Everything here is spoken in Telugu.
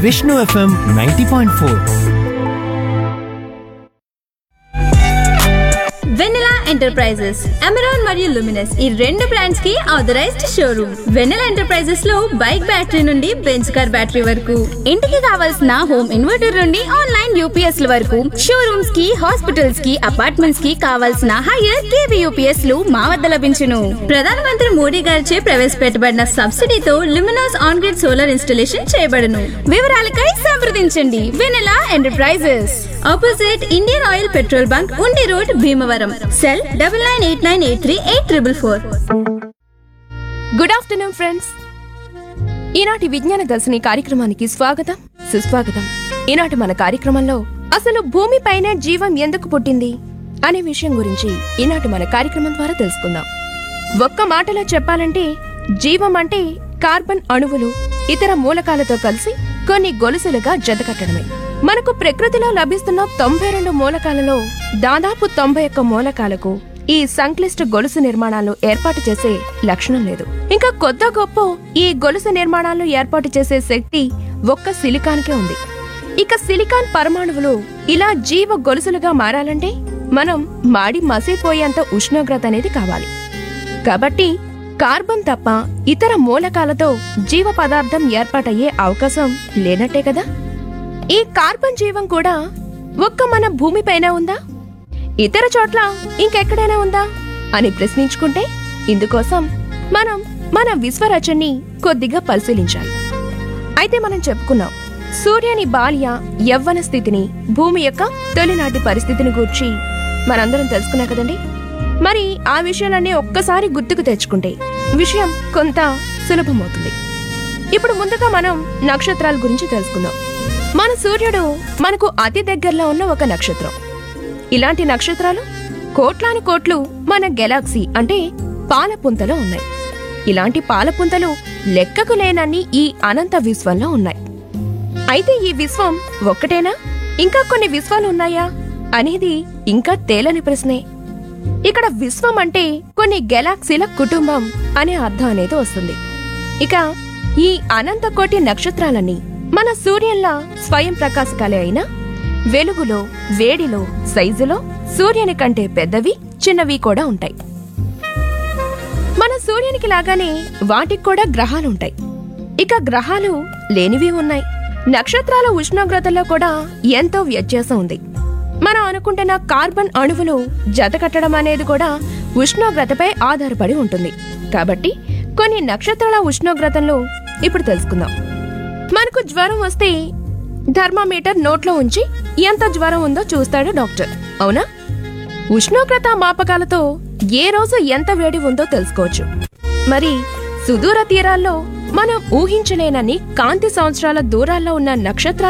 Vishnu FM ninety point four Vennela enterprises Amaron మరియు లుమినస్ ఈ రెండు బ్రాండ్స్ కి ఆథరైజ్డ్ షోరూమ్ వెన్నెలా ఎంటర్ప్రైజెస్ లో బైక్ బ్యాటరీ నుండి బెంచ్ కార్ బ్యాటరీ వరకు ఇంటికి కావాల్సిన హోమ్ ఇన్వర్టర్ నుండి ఆన్లైన్ యూపీఎస్ ల వరకు షోరూమ్స్ కి హాస్పిటల్స్ కి అపార్ట్మెంట్స్ కి కావాల్సిన హైయర్ కేవీ యూపీఎస్ లు మా వద్ద లభించును ప్రధానమంత్రి మోడీ గారిచే ప్రవేశపెట్టబడిన సబ్సిడీతో Luminous on grid solar installation చేయబడును వివరాలకై సంప్రదించండి Vennela enterprises opposite Indian Oil petrol bunk Undi road Bhimavaram cell double nine eight nine eight three eight triple four good afternoon friends ఈనాటి విజ్ఞాన దర్శిని కార్యక్రమానికి స్వాగతం సుస్వాగతం ఈనాటి మన కార్యక్రమంలో అసలు భూమిపైనే జీవం ఎందుకు పుట్టింది అనే విషయం గురించి ఈనాటి మన కార్యక్రమం ద్వారా తెలుసుకుందాం ఒక్క మాటలో చెప్పాలంటే జీవం అంటే కార్బన్ అణువులు ఇతర మూలకాలతో కలిసి కొన్ని గొలుసులుగా జతకట్టడమే మనకు ప్రకృతిలో లభిస్తున్న తొంభై రెండు మూలకాలలో దాదాపు తొంభై ఒక్క మూలకాలకు ఈ సంక్లిష్ట గొలుసు నిర్మాణాలు ఏర్పాటు చేసే లక్షణం లేదు ఇంకా కొత్త గొప్ప ఈ గొలుసు నిర్మాణాలను ఏర్పాటు చేసే శక్తి ఒక్క సిలికాన్కే ఉంది ఇక సిలికాన్ పరమాణువులు ఇలా జీవ గొలుసులుగా మారాలంటే మనం మాడి మసిపోయేంత ఉష్ణోగ్రత అనేది కావాలి కాబట్టి కార్బన్ తప్ప ఇతర మూలకాలతో జీవ పదార్థం ఏర్పాటయ్యే అవకాశం లేనట్టే కదా ఈ కార్బన్ జీవం కూడా ఒక్క మన భూమిపైన ఉందా ఇతర చోట్ల ఇంకెక్కడైనా ఉందా అని ప్రశ్నించుకుంటే ఇందుకోసం మనం మన విశ్వరచనని కొద్దిగా పరిశీలించాలి అయితే మనం చెప్పుకున్నాం సూర్యుని బాల్య యవ్వన స్థితిని భూమి యొక్క తొలినాటి పరిస్థితిని గూర్చి మనందరం తెలుసుకున్నాం కదండి మరి ఆ విషయాలన్నీ ఒక్కసారి గుర్తుకు తెచ్చుకుంటే విషయం కొంత సులభమవుతుంది ఇప్పుడు ముందుగా మనం నక్షత్రాల గురించి తెలుసుకుందాం మన సూర్యుడు మనకు అతి దగ్గరలో ఉన్న ఒక నక్షత్రం ఇలాంటి నక్షత్రాలు కోట్లాను కోట్లు మన గెలాక్సీ అంటే పాలపుంతలో ఉన్నాయి ఇలాంటి పాలపుంతలు లెక్కకు లేనన్ని ఈ అనంత విశ్వంలో ఉన్నాయి అయితే ఈ విశ్వం ఒక్కటేనా ఇంకా కొన్ని విశ్వాలు ఉన్నాయా అనేది ఇంకా తేలని ప్రశ్నే ఇక్కడ విశ్వం అంటే కొన్ని గెలాక్సీల కుటుంబం అనే అర్థం అనేది వస్తుంది ఇక ఈ అనంత కోటి నక్షత్రాలన్నీ మన సూర్యుల్లా స్వయం ప్రకాశకాలే అయినా వెలుగులో వేడిలో సైజులో సూర్యుని కంటే పెద్దవి చిన్నవి కూడా ఉంటాయి మన సూర్యునికి లాగానే వాటికి కూడా గ్రహాలుంటాయి ఇక గ్రహాలు లేనివి ఉన్నాయి నక్షత్రాల ఉష్ణోగ్రతలో కూడా ఎంతో వ్యత్యాసం ఉంది మనం అనుకుంటున్న కార్బన్ అణువులు జతకట్టడం అనేది కూడా ఉష్ణోగ్రతపై ఆధారపడి ఉంటుంది కాబట్టి కొన్ని నక్షత్రాల ఉష్ణోగ్రతలు ఇప్పుడు తెలుసుకుందాం మనకు జ్వరం వస్తే థర్మామీటర్ నోట్లో ఉంచి ఎంత జ్వరం ఉందో చూస్తాడు డాక్టర్ అవునా ఉష్ణోగ్రత మాపకాలతో ఏ రోజు ఎంత వేడి ఉందో తెలుసుకోవచ్చు మరి సుదూర తీరాల్లో మనం ఊహించలేనన్ని కాంతి సంవత్సరాల దూరాల్లో ఉన్న నక్షత్రాల